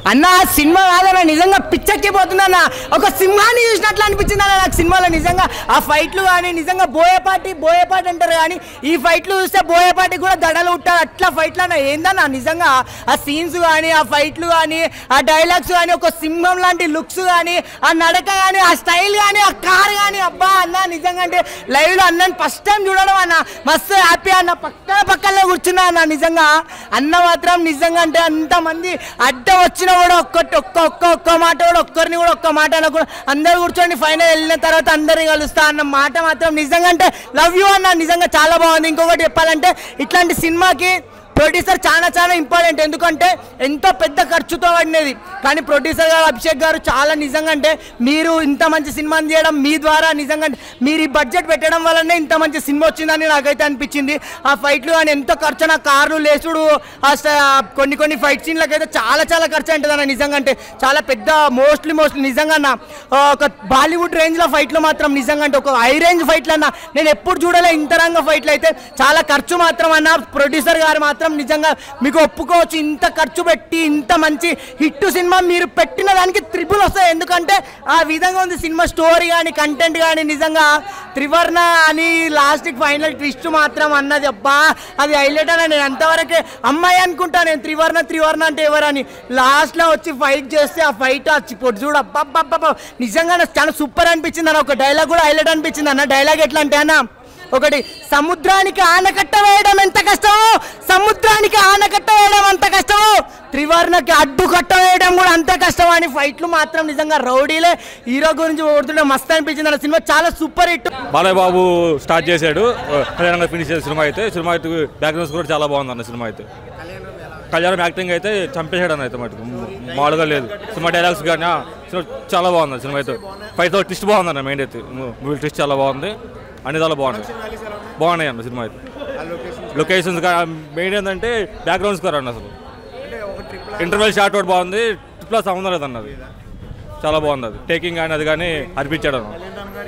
అన్న సినిమా కాదన్న నిజంగా పిచ్చెక్కిపోతుందన్న ఒక సింహాన్ని చూసినట్లు అనిపించింది అన్న నాకు సినిమాలో నిజంగా ఆ ఫైట్లు కానీ నిజంగా బోయపాటి బోయపాటి అంటారు కానీ ఈ ఫైట్లు చూస్తే బోయపాటి కూడా దడలు ఉంటారు అట్లా ఫైట్లు అన్న ఏందన్న నిజంగా ఆ సీన్స్ కానీ ఆ ఫైట్లు కానీ ఆ డైలాగ్స్ కానీ ఒక సింహం లాంటి లుక్స్ కానీ ఆ నడక కానీ ఆ స్టైల్ కానీ ఆ కార్ కానీ అబ్బా అన్న నిజంగా అంటే లైవ్లో అన్నని ఫస్ట్ టైం చూడడం అన్న మస్తు హ్యాపీ అన్న పక్కన పక్కనే కూర్చున్నా అన్న నిజంగా అన్న మాత్రం నిజంగా అంటే అంతమంది అడ్డ వచ్చినా కూడా ఒక్కటి ఒక్క ఒక్క ఒక్క మాట కూడా ఒక్కరిని కూడా ఒక్క మాట అనకుండా అందరు కూర్చోండి ఫైనల్ వెళ్ళిన తర్వాత అందరిని కలుస్తా అన్న మాట మాత్రం నిజంగా అంటే లవ్ యూ అన్న నిజంగా చాలా బాగుంది ఇంకొకటి చెప్పాలంటే ఇట్లాంటి సినిమాకి ప్రొడ్యూసర్ చాలా చాలా ఇంపార్టెంట్ ఎందుకంటే ఎంతో పెద్ద ఖర్చుతో పడినది కానీ ప్రొడ్యూసర్ గారు అభిషేక్ గారు చాలా నిజంగా అంటే మీరు ఇంత మంచి సినిమాని చేయడం మీ ద్వారా నిజంగా అంటే మీరు ఈ బడ్జెట్ పెట్టడం వల్లనే ఇంత మంచి సినిమా వచ్చిందని నాకైతే అనిపించింది ఆ ఫైట్లు కానీ ఎంతో ఖర్చు నా కార్లు లేచుడు ఆ స- కొన్ని కొన్ని ఫైట్ సీన్లకు అయితే చాలా చాలా ఖర్చు ఉంటుంది అన్న నిజంగా అంటే చాలా పెద్ద మోస్ట్లీ మోస్ట్లీ నిజంగా అన్న ఆ, ఒక బాలీవుడ్ రేంజ్లో ఫైట్లు మాత్రం నిజంగా అంటే ఒక హై రేంజ్ ఫైట్లు అన్న నేను ఎప్పుడు చూడలే ఇంత రంగ ఫైట్లు అయితే చాలా ఖర్చు మాత్రం అన్న ప్రొడ్యూసర్ గారు మాత్రం నిజంగా మీకు ఒప్పుకోవచ్చు ఇంత ఖర్చు పెట్టి ఇంత మంచి హిట్ సినిమా మీరు పెట్టిన దానికి త్రిపుల్ వస్తాయి ఎందుకంటే ఆ విధంగా ఉంది సినిమా స్టోరీ కానీ కంటెంట్ కానీ నిజంగా త్రివర్ణ అని లాస్ట్కి ఫైనల్ ట్విస్ట్ మాత్రం అన్నది అబ్బా అది హైలైట్ అని నేను అంతవరకే అమ్మాయి అనుకుంటా నేను త్రివర్ణ త్రివర్ణ అంటే ఎవరని లాస్ట్లో వచ్చి ఫైట్ చేస్తే ఆ ఫైట్ వచ్చి పొట్టు చూడు అబ్బా నిజంగా నాకు చాలా సూపర్ అనిపించింది అన్న ఒక డైలాగ్ కూడా హైలైట్ అనిపించింది అన్న డైలాగ్ ఎట్లా అంటే అన్న ఒకటి సముద్రానికి ఆనకట్ట వేయడం ఎంత కష్టమో సముద్రానికి ఆనకట్ట వేయడం అంత కష్టమో త్రివర్ణకి అడ్డు కట్ట వేయడం కూడా అంత కష్టం అని ఫైట్లు మాత్రం నిజంగా రౌడీలే హీరో గురించి ఓడుతుంటే మస్తు అనిపించింది అన్న సినిమా చాలా super hit Balayya Babu start చేశాడు కళ్యాణంగా ఫినిష్ చేసిన సినిమా అయితే సినిమా అయితే బ్యాక్గ్రౌండ్స్ కూడా చాలా బాగుంది అన్న సినిమా అయితే కళ్యాణం యాక్టింగ్ అయితే చంపేశాడు అన్న అయితే మటుకు మామూలుగా లేదు సినిమా డైలాగ్స్ కానీ ఆ, సినిమా చాలా బాగుంది సినిమా అయితే ఫైవ్ తో ట్విస్ట్ బాగుంది అన్న మెయిన్ అయితే మూవీ ట్విస్ట్ చాలా బాగుంది అన్ని చాలా బాగున్నాయి బాగున్నాయి అన్న సినిమా అయితే లొకేషన్స్ మెయిన్ ఏంటంటే బ్యాక్గ్రౌండ్స్ కూడా అన్న అసలు ఇంటర్వెల్ షాట్ ఒకటి బాగుంది ప్లస్ సంబంధం లేదన్న అది చాలా బాగుంది అది టేకింగ్ కానీ అది కానీ అనిపించాడు అన్న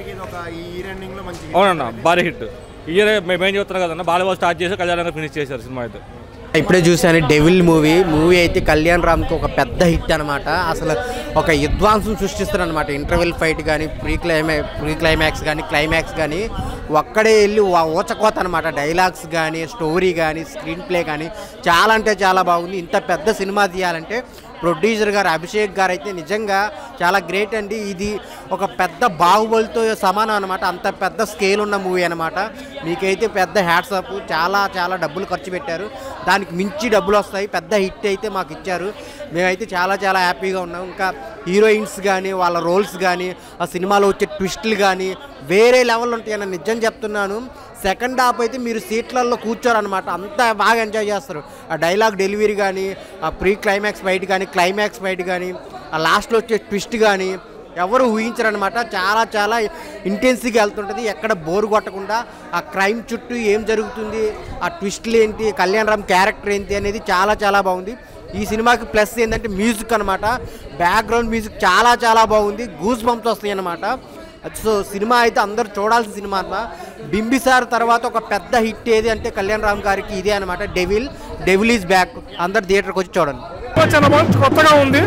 అవునన్న భారీ హిట్ ఇయర్ మేము ఏం చెప్తున్నాం కదన్న బాలబాబు స్టార్ట్ చేసి కళ్యాణంగా ఫినిష్ చేశారు సినిమా అయితే ఇప్పుడే చూశాను డెవిల్ మూవీ మూవీ అయితే కళ్యాణ్ రామ్కి ఒక పెద్ద హిట్ అనమాట అసలు ఒక విద్వాంసం సృష్టిస్తారు అనమాట ఇంటర్వెల్ ఫైట్ కానీ ప్రీ క్లైమా ప్రీ క్లైమాక్స్ కానీ క్లైమాక్స్ కానీ ఒక్కడే వెళ్ళి వ- ఊచకోత అనమాట డైలాగ్స్ కానీ స్టోరీ కానీ స్క్రీన్ ప్లే కానీ చాలా అంటే చాలా బాగుంది ఇంత పెద్ద సినిమా తీయాలంటే ప్రొడ్యూసర్ గారు అభిషేక్ గారు అయితే నిజంగా చాలా గ్రేట్ అండి ఇది ఒక పెద్ద బాహుబలితో సమానం అనమాట అంత పెద్ద స్కేల్ ఉన్న మూవీ అనమాట మీకైతే పెద్ద హ్యాట్సప్ చాలా చాలా డబ్బులు ఖర్చు పెట్టారు దానికి మించి డబ్బులు వస్తాయి పెద్ద హిట్ అయితే మాకు ఇచ్చారు మేమైతే చాలా చాలా హ్యాపీగా ఉన్నాం ఇంకా హీరోయిన్స్ కానీ వాళ్ళ రోల్స్ కానీ ఆ సినిమాలో వచ్చే ట్విస్టులు కానీ వేరే లెవెల్ ఉంటాయని నిజం చెప్తున్నాను సెకండ్ హాఫ్ అయితే మీరు సీట్లలో కూర్చోరనమాట అంత బాగా ఎంజాయ్ చేస్తారు ఆ డైలాగ్ డెలివరీ కానీ ఆ ప్రీ క్లైమాక్స్ ఫైట్ కానీ క్లైమాక్స్ ఫైట్ కానీ ఆ లాస్ట్లో వచ్చే ట్విస్ట్ కానీ ఎవరు ఊహించరనమాట చాలా చాలా ఇంటెన్స్గా వెళ్తుంటుంది ఎక్కడ బోర్ కొట్టకుండా ఆ క్రైమ్ చుట్టూ ఏం జరుగుతుంది ఆ ట్విస్ట్లు ఏంటి కళ్యాణ్ రామ్ క్యారెక్టర్ ఏంటి అనేది చాలా చాలా బాగుంది ఈ సినిమాకి ప్లస్ ఏంటంటే మ్యూజిక్ అనమాట బ్యాక్గ్రౌండ్ మ్యూజిక్ చాలా చాలా బాగుంది గూస్ బంప్స్ వస్తాయి అనమాట సో సినిమా అయితే అందరూ చూడాల్సిన సినిమా అన్నమాట బింబిసార్ తర్వాత ఒక పెద్ద హిట్ ఏది అంటే కళ్యాణ్ రామ్ గారికి ఇదే అనమాట డెవిల్ డెవిల్ ఈజ్ బ్యాక్ అందరు థియేటర్కి వచ్చి చూడండి చాలా బాగుంది కొత్తగా ఉంది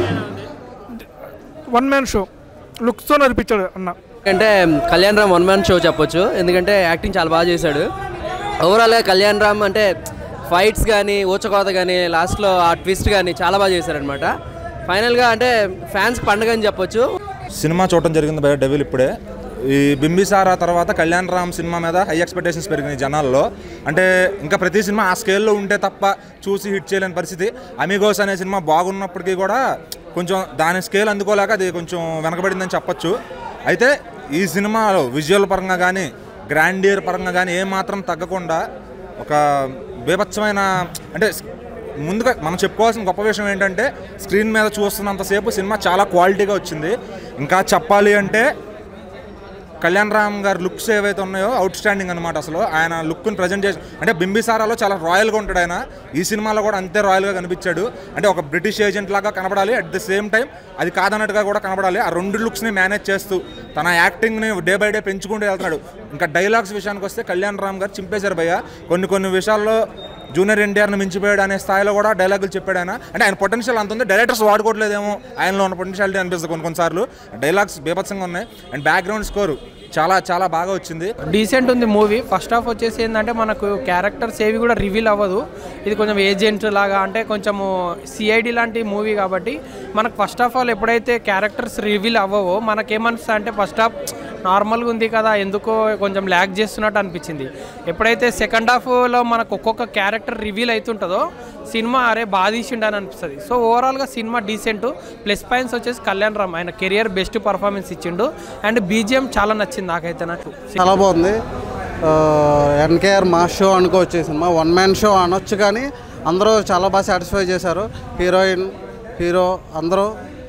వన్ మ్యాన్ షో లుక్స్తో నడిపించాడు అన్న అంటే Kalyan Ram one man show చెప్పొచ్చు ఎందుకంటే యాక్టింగ్ చాలా బాగా చేశాడు ఓవరాల్గా కళ్యాణ్ రామ్ అంటే ఫైట్స్ కానీ ఊచకోత కానీ లాస్ట్లో ఆ ట్విస్ట్ కానీ చాలా బాగా చేశారనమాట ఫైనల్గా అంటే ఫ్యాన్స్ పండుగ అని చెప్పొచ్చు సినిమా చూడటం జరిగింది బయట డెవిల్ ఇప్పుడే ఈ బింబిసారా తర్వాత కళ్యాణ్ రామ్ సినిమా మీద హై ఎక్స్పెక్టేషన్స్ పెరిగినాయి జనాల్లో అంటే ఇంకా ప్రతి సినిమా ఆ స్కేల్లో ఉంటే తప్ప చూసి హిట్ చేయలేని పరిస్థితి అమిగోస్ అనే సినిమా బాగున్నప్పటికీ కూడా కొంచెం దాని స్కేల్ అందుకోలేక అది కొంచెం వెనకబడిందని చెప్పొచ్చు అయితే ఈ సినిమాలో విజువల్ పరంగా కానీ గ్రాండియర్ పరంగా కానీ ఏమాత్రం తగ్గకుండా ఒక బీభత్సమైన అంటే ముందుగా మనం చెప్పుకోవాల్సిన గొప్ప విషయం ఏంటంటే స్క్రీన్ మీద చూస్తున్నంతసేపు సినిమా చాలా క్వాలిటీగా వచ్చింది ఇంకా చెప్పాలి అంటే కళ్యాణ్ రామ్ గారి లుక్స్ ఏవైతే ఉన్నాయో అవుట్ స్టాండింగ్ అనమాట అసలు ఆయన లుక్ని ప్రజెంట్ చేసి అంటే బింబిసారాలో చాలా రాయల్గా ఉంటాడు ఆయన ఈ సినిమాలో కూడా అంతే రాయల్గా కనిపించాడు అంటే ఒక బ్రిటిష్ ఏజెంట్ లాగా కనబడాలి అట్ ద సేమ్ టైం అది కాదన్నట్టుగా కూడా కనబడాలి ఆ రెండు లుక్స్ని మేనేజ్ చేస్తూ తన యాక్టింగ్ని డే బై డే పెంచుకుంటూ వెళ్తున్నాడు ఇంకా డైలాగ్స్ విషయానికి వస్తే కళ్యాణ్ రామ్ గారు చింపేశారు భయ్య కొన్ని కొన్ని విషయాల్లో జూనియర్ ఎన్టీఆర్ని మించిపోయాడు అనే స్థాయిలో కూడా డైలాగులు చెప్పాడు ఆయన అంటే ఆయన పొటెన్షియల్ అంత ఉంది డైరెక్టర్స్ వాడుకోవట్లేదేమో ఆయనలో ఉన్న పొటెన్షియాలిటీ అనిపిస్తుంది కొన్ని కొన్నిసార్లు డైలాగ్స్ బీభత్సంగా ఉన్నాయి అండ్ బ్యాక్గ్రౌండ్ స్కోర్ చాలా చాలా బాగా వచ్చింది డీసెంట్ ఉంది మూవీ ఫస్ట్ హాఫ్ వచ్చేసి ఏంటంటే మనకు క్యారెక్టర్స్ ఏవి కూడా రివీల్ అవ్వదు ఇది కొంచెం ఏజెంట్ లాగా అంటే కొంచెము సిఐడి లాంటి మూవీ కాబట్టి మనకు ఫస్ట్ ఆఫ్ ఆల్ ఎప్పుడైతే క్యారెక్టర్స్ రివీల్ అవ్వవో మనకేమనిపిస్తుంది అంటే ఫస్ట్ హాఫ్ నార్మల్గా ఉంది కదా ఎందుకో కొంచెం ల్యాక్ చేస్తున్నట్టు అనిపించింది ఎప్పుడైతే సెకండ్ హాఫ్లో మనకు ఒక్కొక్క క్యారెక్టర్ రివీల్ అవుతుంటుందో సినిమా అరే బాగా తీసిండు అని అనిపిస్తుంది సో ఓవరాల్గా సినిమా డీసెంట్ ప్లస్ పాయింట్స్ వచ్చేసి కళ్యాణ్ రామ్ ఆయన కెరియర్ బెస్ట్ పర్ఫార్మెన్స్ ఇచ్చిండు అండ్ బీజిఎం చాలా నచ్చింది నాకైతే నాకు చాలా బాగుంది ఎన్కేఆర్ మాస్ షో అనుకోవచ్చు ఈ సినిమా వన్ మ్యాన్ షో అనొచ్చు కానీ అందరూ చాలా బాగా సాటిస్ఫై చేశారు హీరోయిన్ హీరో అందరూ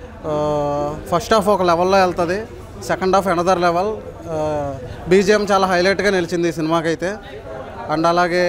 ఫస్ట్ హాఫ్ ఒక లెవెల్లో వెళ్తుంది second half another level BGM చాలా హైలైట్గా నిలిచింది ఈ సినిమాకి అయితే అండ్ అలాగే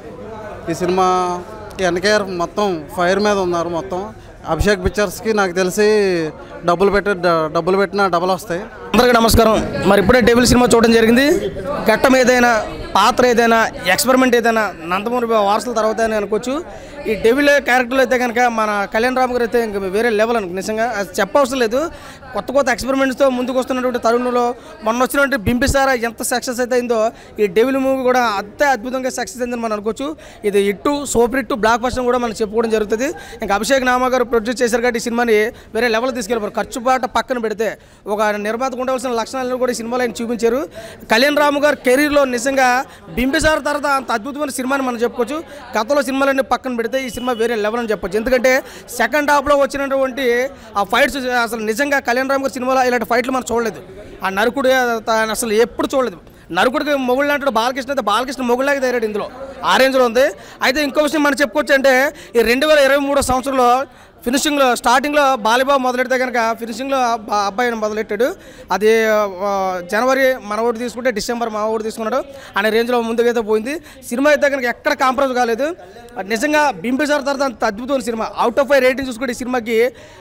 ఈ సినిమా ఎన్కేఆర్ మొత్తం ఫైర్ మీద ఉన్నారు మొత్తం అభిషేక్ పిక్చర్స్కి నాకు తెలిసి డబ్బులు పెట్టి డబ్బులు పెట్టినా డబ్బులు వస్తాయి అందరికీ నమస్కారం మరి ఇప్పుడే టేబుల్ సినిమా చూడడం జరిగింది ఘట్టం ఏదైనా పాత్ర ఏదైనా ఎక్స్పెరిమెంట్ ఏదైనా నందమూరి వారసుల తర్వాత అని అనుకోవచ్చు ఈ డెవిల్ క్యారెక్టర్లు అయితే కనుక మన కళ్యాణ్ రామ్ గారు అయితే ఇంకా వేరే లెవెల్ అనుకో నిజంగా అది చెప్పవసరం లేదు కొత్త కొత్త ఎక్స్పెరిమెంట్స్తో ముందుకు వస్తున్నటువంటి తరుణంలో మొన్న వచ్చినటువంటి బింబిసారా ఎంత సక్సెస్ అయితే అయిందో ఈ డెవిల్ మూవీ కూడా అంతే అద్భుతంగా సక్సెస్ అయిందని మనం అనుకోవచ్చు ఇది ఇట్టు సూపర్ ఇట్టు బ్లాక్ బస్టర్ కూడా మనం చెప్పుకోవడం జరుగుతుంది ఇంకా అభిషేక్ నామా గారు ప్రొడ్యూస్ చేశారు కాబట్టి ఈ సినిమాని వేరే లెవెల్ తీసుకెళ్ళిపోరు ఖర్చు బాట పక్కన పెడితే ఒక నిర్మాతకు ఉండవలసిన లక్షణాలను కూడా ఈ సినిమాలో ఆయన చూపించారు కళ్యాణ్ రాము గారు కెరీర్లో నిజంగా బింబిసార్ తర్వాత అంత అద్భుతమైన సినిమాని మనం చెప్పుకోవచ్చు గతంలో సినిమాలన్నీ పక్కన పెడితే ఈ సినిమా వేరే లెవెల్ అని చెప్పొచ్చు ఎందుకంటే సెకండ్ హాఫ్లో వచ్చినటువంటి ఆ ఫైట్స్ అసలు నిజంగా కళ్యాణ్ రామ్ గారి సినిమాలో ఇలాంటి ఫైట్లు మనం చూడలేదు ఆ నరుకుడు త- అసలు ఎప్పుడు చూడలేదు నరుకుడికి మొగుళ్ళు అంటాడు బాలకృష్ణ అయితే బాలకృష్ణ మొగుళ్ళగా తయారాడు ఇందులో ఆ రేంజ్లో ఉంది అయితే ఇంకో విషయం మనం చెప్పుకోవచ్చు అంటే ఈ రెండు వేల ఇరవై మూడో సంవత్సరంలో ఫినిషింగ్లో స్టార్టింగ్లో బాలిబాబు మొదలెడితే కనుక ఫినిషింగ్లో అబ్బా- అబ్బాయి మొదలెట్టాడు అది ఆ, జనవరి మన ఓటు తీసుకుంటే డిసెంబర్ మా ఓటు తీసుకున్నాడు అనే రేంజ్లో ముందుకైతే పోయింది సినిమా అయితే కనుక ఎక్కడ కాంప్రమైజ్ కాలేదు నిజంగా బింబిసార్ తర్వాత అంత అద్భుతమైన సినిమా అవుట్ ఆఫ్ ఫైవ్ రేటింగ్ చూసుకుంటే ఈ సినిమాకి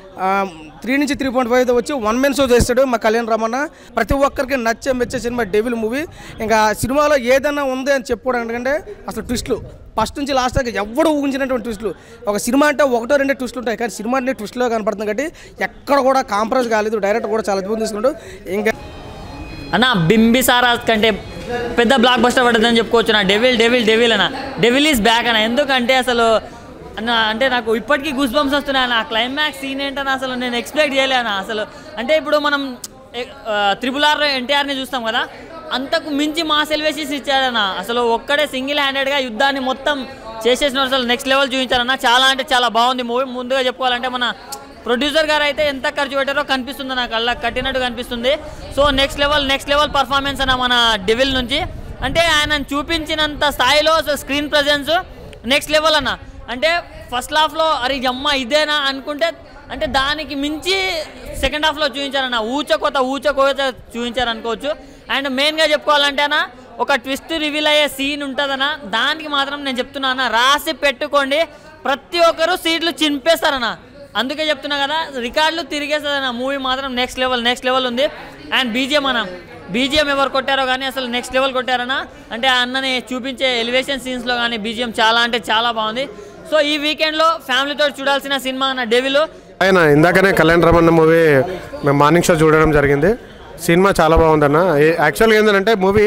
త్రీ నుంచి త్రీ పాయింట్ ఫైవ్ వచ్చి వన్ మెన్ షో చేస్తాడు మా కళ్యాణ్ రమణ ప్రతి ఒక్కరికి నచ్చే మెచ్చే సినిమా డెవిల్ మూవీ ఇంకా సినిమాలో ఏదైనా ఉంది అని చెప్పుకోవడం ఎందుకంటే అసలు ట్విస్టులు ఫస్ట్ నుంచి లాస్ట్ దాకా ఎవడు ఊహించినటువంటి ట్విస్టులు ఒక సినిమా అంటే ఒకటో రెండే ట్విస్టులు ఉంటాయి కానీ సినిమా అంటే ట్విస్ట్లో కనపడుతుంది కాబట్టి ఎక్కడ కూడా కాంప్రమైజ్ కాలేదు డైరెక్టర్ కూడా చాలా అద్భుతం తీసుకున్నాడు ఇంకా అన్న బింబిసారా కంటే పెద్ద బ్లాక్ బస్టర్ పడుతుందని చెప్పుకోవచ్చు నా డెవిల్ డెవిల్ డెవిల్ అన్న డెవిల్ ఈజ్ బ్యాక్ అన్న ఎందుకంటే అసలు అన్న అంటే నాకు ఇప్పటికీ గూస్ బంప్స్ వస్తున్నాయి అన్న క్లైమాక్స్ సీన్ ఏంటని అసలు నేను ఎక్స్పెక్ట్ చేయలేను అసలు అంటే ఇప్పుడు మనం త్రిపుల్ ఆర్ ఎన్టీఆర్ని చూస్తాం కదా అంతకు మించి మా సెల్వేషన్స్ ఇచ్చాడన్న అసలు ఒక్కడే సింగిల్ హ్యాండెడ్గా యుద్ధాన్ని మొత్తం చేసేసిన అసలు నెక్స్ట్ లెవెల్ చూపించారన్న చాలా అంటే చాలా బాగుంది మూవీ ముందుగా చెప్పుకోవాలంటే మన ప్రొడ్యూసర్ గారు అయితే ఎంత ఖర్చు పెట్టారో కనిపిస్తుంది నాకు అలా కట్టినట్టు కనిపిస్తుంది so next level next level performance అన్న మన డెవిల్ నుంచి అంటే ఆయన చూపించినంత స్థాయిలో స్క్రీన్ ప్రజెన్స్ నెక్స్ట్ లెవెల్ అన్న అంటే ఫస్ట్ హాఫ్లో అరే అమ్మ ఇదేనా అనుకుంటే అంటే దానికి మించి సెకండ్ హాఫ్లో చూపించారన్న ఊచ కొత్త ఊచ కోత చూపించారు అనుకోవచ్చు అండ్ మెయిన్గా చెప్పుకోవాలంటే అన్న ఒక ట్విస్ట్ రివీల్ అయ్యే సీన్ ఉంటుందన్న దానికి మాత్రం నేను చెప్తున్నా రాసి పెట్టుకోండి ప్రతి ఒక్కరు సీట్లు చింపేస్తారన్న అందుకే చెప్తున్నా కదా రికార్డులు తిరిగేస్తుందన్న మూవీ మాత్రం నెక్స్ట్ లెవెల్ నెక్స్ట్ లెవెల్ ఉంది అండ్ బీజిఎం అన్న బీజిఎం ఎవరు కొట్టారో కానీ అసలు నెక్స్ట్ లెవెల్ కొట్టారన్న అంటే ఆ అన్నని చూపించే ఎలివేషన్ సీన్స్లో కానీ బీజిఎం చాలా అంటే చాలా బాగుంది సో ఈ వీకెండ్లో ఫ్యామిలీతో చూడాల్సిన సినిమా అన్న డెవిల్ ఆయన ఇందాకనే కళ్యాణ్ రమణ మూవీ మేము మార్నింగ్ షో చూడడం జరిగింది సినిమా చాలా బాగుందన్న ఏ- యాక్చువల్గా ఏంటంటే movie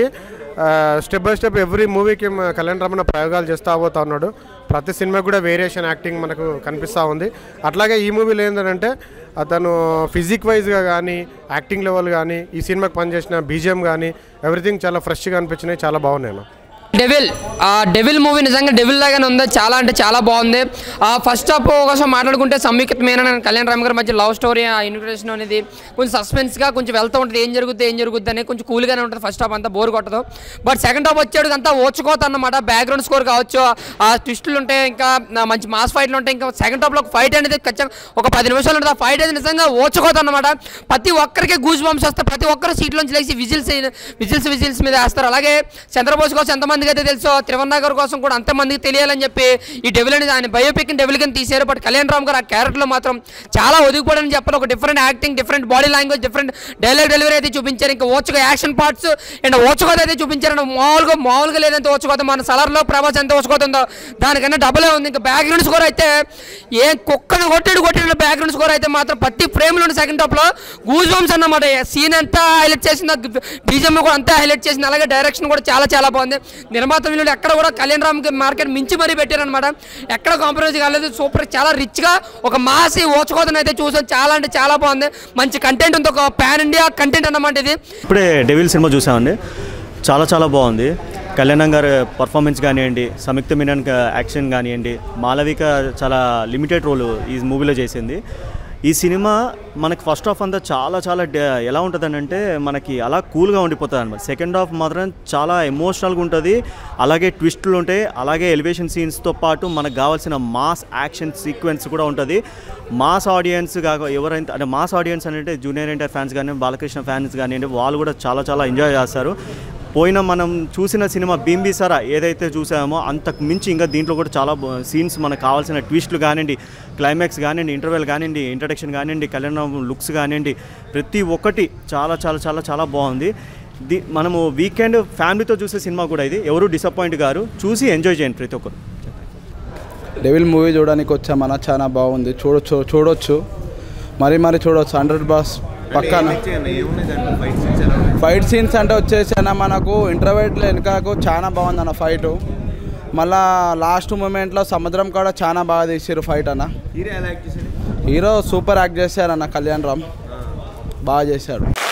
step by step every మూవీకి మ- కళ్యాణ్ రమణ ప్రయోగాలు చేస్తూ పోతా ఉన్నాడు ప్రతి సినిమాకి కూడా వేరియేషన్ యాక్టింగ్ మనకు కనిపిస్తూ ఉంది అట్లాగే ఈ మూవీలో ఏంటంటే అతను ఫిజిక్ వైజ్గా కానీ యాక్టింగ్ లెవెల్ కానీ ఈ సినిమాకి పనిచేసిన బీజిఎం కానీ ఎవ్రీథింగ్ చాలా ఫ్రెష్గా అనిపించినాయి చాలా బాగున్నాయి అన్న డెవిల్ ఆ డెవిల్ మూవీ నిజంగా డెవిల్ లాగానే ఉంది చాలా అంటే చాలా బాగుంది ఆ ఫస్ట్ హాఫ్ కోసం మాట్లాడుకుంటే సంయుక్త మీనన్ అండ్ కళ్యాణ్ రామ్ గారి మధ్య లవ్ స్టోరీ ఆ ఇన్విటేషన్ అనేది కొంచెం సస్పెన్స్గా కొంచెం వెళ్తూ ఉంటుంది ఏం జరుగుతుంది ఏం జరుగుతుంది అని కొంచెం కూల్గానే ఉంటుంది ఫస్ట్ హాఫ్ అంతా బోర్ కొట్టదు బట్ సెకండ్ హాఫ్ వచ్చేటికి అంతా ఓచుకోత అన్నమాట బ్యాక్గ్రౌండ్ స్కోర్ కావచ్చు ఆ ట్విస్టులు ఉంటాయి ఇంకా నా మంచి మాస్ ఫైట్లు ఉంటాయి ఇంకా సెకండ్ హాఫ్లో ఫైట్ అనేది ఖచ్చితంగా ఒక పది నిమిషాలు ఉంటుంది ఆ ఫైట్ అనేది నిజంగా ఓచుకోత అన్నమాట ప్రతి ఒక్కరికి గూజ్ బంప్స్ వస్తాయి ప్రతి ఒక్కరు సీట్లోంచి లేచి విజిల్స్ విజిల్స్ విజిల్స్ మీద వేస్తారు అలాగే చంద్రబోస్ కోసం ఎంతమందిగా అయితే తెలుసో త్రివర్ణాగర్ కోసం కూడా అంతమందికి తెలియాలని చెప్పి ఈ డెవిల్ అనేది ఆయన బయోపిక్ డెవిల్ కింద తీశారు బట్ కళ్యాణ్ రామ్ గారు ఆ క్యారెక్టర్లో మాత్రం చాలా ఒదిగిపోవడని చెప్పాలి ఒక different acting different body language different dialogue delivery అయితే చూపించారు ఇంకా ఓచుగా యాక్షన్ పార్ట్స్ అండ్ ఓచుకోత అయితే చూపించారు అండ్ మామూలుగా మామూలుగా లేదంటే ఓచుకోత మన సలర్లో ప్రభాస్ ఎంత ఓచుకోత ఉందో దానికన్నా డబుల్ ఉంది ఇంకా బ్యాక్గ్రౌండ్ స్కోర్ అయితే ఏ కుక్కను కొట్టాడు కొట్టిన బ్యాక్గ్రౌండ్ స్కోర్ అయితే మాత్రం ప్రతి ఫ్రేమ్లో సెకండ్ టాప్లో గూజ్ బంప్స్ అన్నమాట సీన్ అంతా హైలైట్ చేసింది బీజం కూడా అంతా హైలైట్ చేసింది అలాగే డైరెక్షన్ కూడా చాలా చాలా బాగుంది నిర్మాత వీళ్ళు ఎక్కడ కూడా కళ్యాణ్ రామ్ మార్కెట్ మించి మరీ పెట్టారనమాట ఎక్కడ కాంప్రమైజ్ కాలేదు సూపర్ చాలా రిచ్గా ఒక మాసి ఓచుకోతను అయితే చూసాం చాలా అంటే చాలా బాగుంది మంచి కంటెంట్ ఉంది ఒక పాన్ ఇండియా కంటెంట్ అన్నమాట ఇది ఇప్పుడే డెవిల్ సినిమా చూసామండి చాలా చాలా బాగుంది కళ్యాణం గారి పర్ఫార్మెన్స్ కానివ్వండి సంయుక్త మీనన్ యాక్షన్ కానివ్వండి మాలవిక చాలా లిమిటెడ్ రోల్ ఈ మూవీలో చేసింది ఈ సినిమా మనకి ఫస్ట్ హాఫ్ అంతా చాలా చాలా డ- ఎలా ఉంటుంది అంటే మనకి అలా కూల్గా ఉండిపోతుంది అనమాట సెకండ్ హాఫ్ మాత్రం చాలా ఎమోషనల్గా ఉంటుంది అలాగే ట్విస్టులు ఉంటాయి అలాగే ఎలివేషన్ సీన్స్తో పాటు మనకు కావాల్సిన మాస్ యాక్షన్ సీక్వెన్స్ కూడా ఉంటుంది మాస్ ఆడియన్స్ కాక ఎవరైతే అంటే మాస్ ఆడియన్స్ అంటే జూనియర్ ఎన్టీఆర్ ఫ్యాన్స్ కానీ బాలకృష్ణ ఫ్యాన్స్ కానివ్వండి వాళ్ళు కూడా చాలా చాలా ఎంజాయ్ చేస్తారు పోయిన మనం చూసిన సినిమా బింబిసారా ఏదైతే చూసామో అంతకు మించి ఇంకా దీంట్లో కూడా చాలా సీన్స్ మనకు కావాల్సిన ట్విస్ట్లు కానివ్వండి క్లైమాక్స్ కానివ్వండి ఇంటర్వెల్ కానివ్వండి ఇంట్రడక్షన్ కానివ్వండి కళ్యాణ లుక్స్ కానివ్వండి ప్రతి ఒక్కటి చాలా చాలా చాలా చాలా బాగుంది ది మనము వీకెండ్ ఫ్యామిలీతో చూసే సినిమా కూడా ఇది ఎవరు డిసప్పాయింట్ గారు చూసి ఎంజాయ్ చేయండి ప్రతి ఒక్కరు డెవిల్ మూవీ చూడడానికి వచ్చామన్న చాలా బాగుంది చూడొచ్చు చూడొచ్చు మరి మరి చూడొచ్చు హండ్రెడ్ బాస్ పక్కన ఫైట్ సీన్స్ అంటే వచ్చేసి అన్న మనకు ఇంటర్వెట్లో వెనకకు చాలా బాగుంది అన్న ఫైట్ మళ్ళా లాస్ట్ మూమెంట్లో సముద్రం కూడా చాలా బాగా తీసారు ఫైట్ అన్న హీరో సూపర్ యాక్ట్ చేశారన్న కళ్యాణ్ రామ్ బాగా చేశాడు